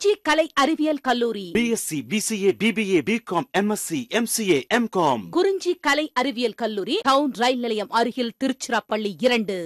குறிஞ்சி கலை அறிவியல் கல்லூரி BSc BCA BBA BCom MSc MCA MCom Kurinji கலை அறிவியல் கல்லூரி டவுன் ரயில் நிலையம் அருகில் திருச்சிராப்பள்ளி இரண்டு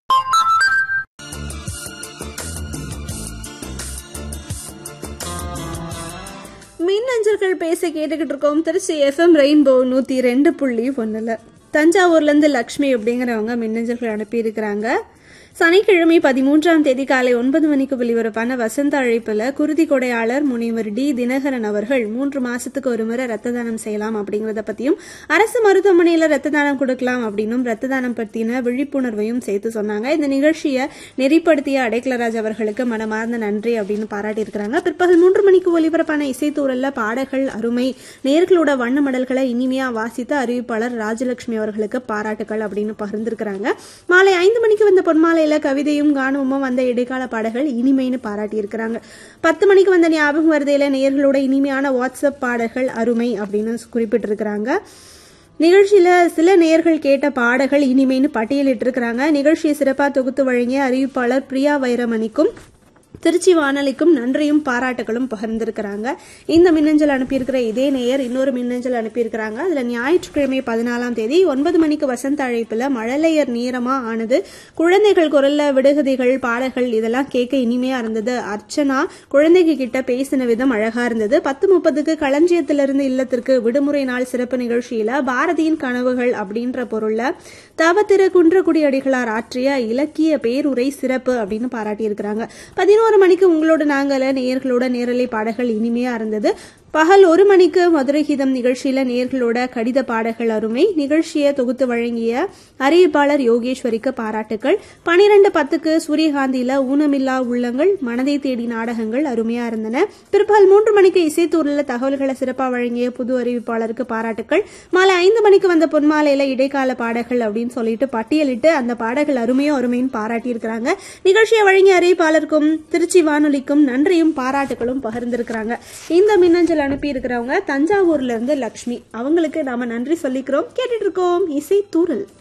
மின்னஞ்சல்கள் பேச கேட்டுக்கிட்டு இருக்கோம் திருச்சி எஃப்எம் ரெயின்போ நூற்றி ரெண்டு புள்ளி ஒன்றில் தஞ்சாவூர்லேருந்து லக்ஷ்மி அப்படிங்கிறவங்க மின்னஞ்சல்கள் அனுப்பியிருக்கிறாங்க சனிக்கிழமை பதிமூன்றாம் தேதி காலை ஒன்பது மணிக்கு வெளிவரப்பான வசந்த அழைப்பில் குருதி கொடையாளர் முனைவர் டி தினகரன் அவர்கள் மூன்று மாசத்துக்கு ஒரு முறை ரத்த தானம் செய்யலாம் அப்படிங்கறத பத்தியும் அரசு மருத்துவமனையில ரத்த தானம் கொடுக்கலாம் அப்படின்னும் ரத்த தானம் பத்தின விழிப்புணர்வையும் சேர்த்து சொன்னாங்க இந்த நிகழ்ச்சியை நெறிப்படுத்திய அடைக்கலராஜ் அவர்களுக்கு மனமார்ந்த நன்றி அப்படின்னு பாராட்டியிருக்கிறாங்க பிற்பகல் மூன்று மணிக்கு ஒலிபரப்பான இசைத்தூரல்ல பாடல்கள் அருமை நேர்களோட வண்ண மடல்களை இனிமையா வாசித்த அறிவிப்பாளர் ராஜலட்சுமி அவர்களுக்கு பாராட்டுகள் அப்படின்னு பகிர்ந்திருக்கிறாங்க மாலை ஐந்து மணிக்கு வந்த பொன்மாலையில கவிதையும் கானமும் வந்த இடைக்கால பாடல்கள் இனிமைன்னு பாராட்டியிருக்கிறாங்க பத்து மணிக்கு வந்த ஞாபகம் வருதையில நேர்களோட இனிமையான வாட்ஸ்அப் பாடல்கள் அருமை அப்படின்னு குறிப்பிட்டிருக்கிறாங்க நிகழ்ச்சியில சில நேயர்கள் கேட்ட பாடல்கள் இனிமைன்னு பட்டியலிட்டிருக்கிறாங்க நிகழ்ச்சியை சிறப்பாக தொகுத்து வழங்கிய அறிவிப்பாளர் பிரியா வைரமணிக்கும் திருச்சி வானொலிக்கும் நன்றியும் பாராட்டுகளும் பகிர்ந்திருக்கிறாங்க இந்த மின்னஞ்சல் அனுப்பியிருக்கிற இதே நேயர் இன்னொரு மின்னஞ்சல் அனுப்பியிருக்கிறாங்க அதுல ஞாயிற்றுக்கிழமை பதினாலாம் தேதி ஒன்பது மணிக்கு வசந்த அழைப்புல மழலையர் நேரமா ஆனது குழந்தைகள் குரல்ல விடுகதைகள் பாடல்கள் இதெல்லாம் கேட்க இனிமையா இருந்தது அர்ச்சனா குழந்தைங்க கிட்ட பேசின விதம் அழகா இருந்தது பத்து முப்பதுக்கு களஞ்சியத்திலிருந்து இல்லத்திற்கு விடுமுறை நாள் சிறப்பு நிகழ்ச்சியில பாரதியின் கனவுகள் அப்படின்ற பொருள்ல தவத்திரு குன்றக்குடி அடிகளார் ஆற்றிய இலக்கிய பேருரை சிறப்பு அப்படின்னு பாராட்டியிருக்கிறாங்க பதினோரு மணிக்கு உங்களோட நாங்கள நேயர்களோட நேரலை பாடல்கள் இனிமையா இருந்தது பகல் ஒரு மணிக்கு மதுரை கீதம் நிகழ்ச்சியில நேர்களோட கடித பாடல்கள் அருமை நிகழ்ச்சியை தொகுத்து வழங்கிய அறிவிப்பாளர் யோகேஸ்வரிக்கு பாராட்டுக்கள் பனிரெண்டு பத்துக்கு சூரியகாந்தியில ஊனமில்லா உள்ளங்கள் மனதை தேடி நாடகங்கள் அருமையா இருந்தன பிற்பகல் மூன்று மணிக்கு இசைத்தூரில் தகவல்களை சிறப்பா வழங்கிய புது அறிவிப்பாளருக்கு பாராட்டுக்கள் மாலை ஐந்து மணிக்கு வந்த பொன்மாலையில இடைக்கால பாடல்கள் அப்படின்னு சொல்லிட்டு பட்டியலிட்டு அந்த பாடல்கள் அருமையோ அருமைன்னு பாராட்டியிருக்கிறாங்க நிகழ்ச்சியை வழங்கிய அறிவிப்பாளருக்கும் திருச்சி வானொலிக்கும் நன்றியும் பாராட்டுகளும் பகிர்ந்திருக்கிறாங்க இந்த மின்னஞ்சல் அனுப்பி இருக்கிறவங்க தஞ்சாவூர்ல இருந்து லக்ஷ்மி அவங்களுக்கு நாம நன்றி சொல்லிக்கிறோம் கேட்டுட்டு இருக்கோம் இசை தூரல்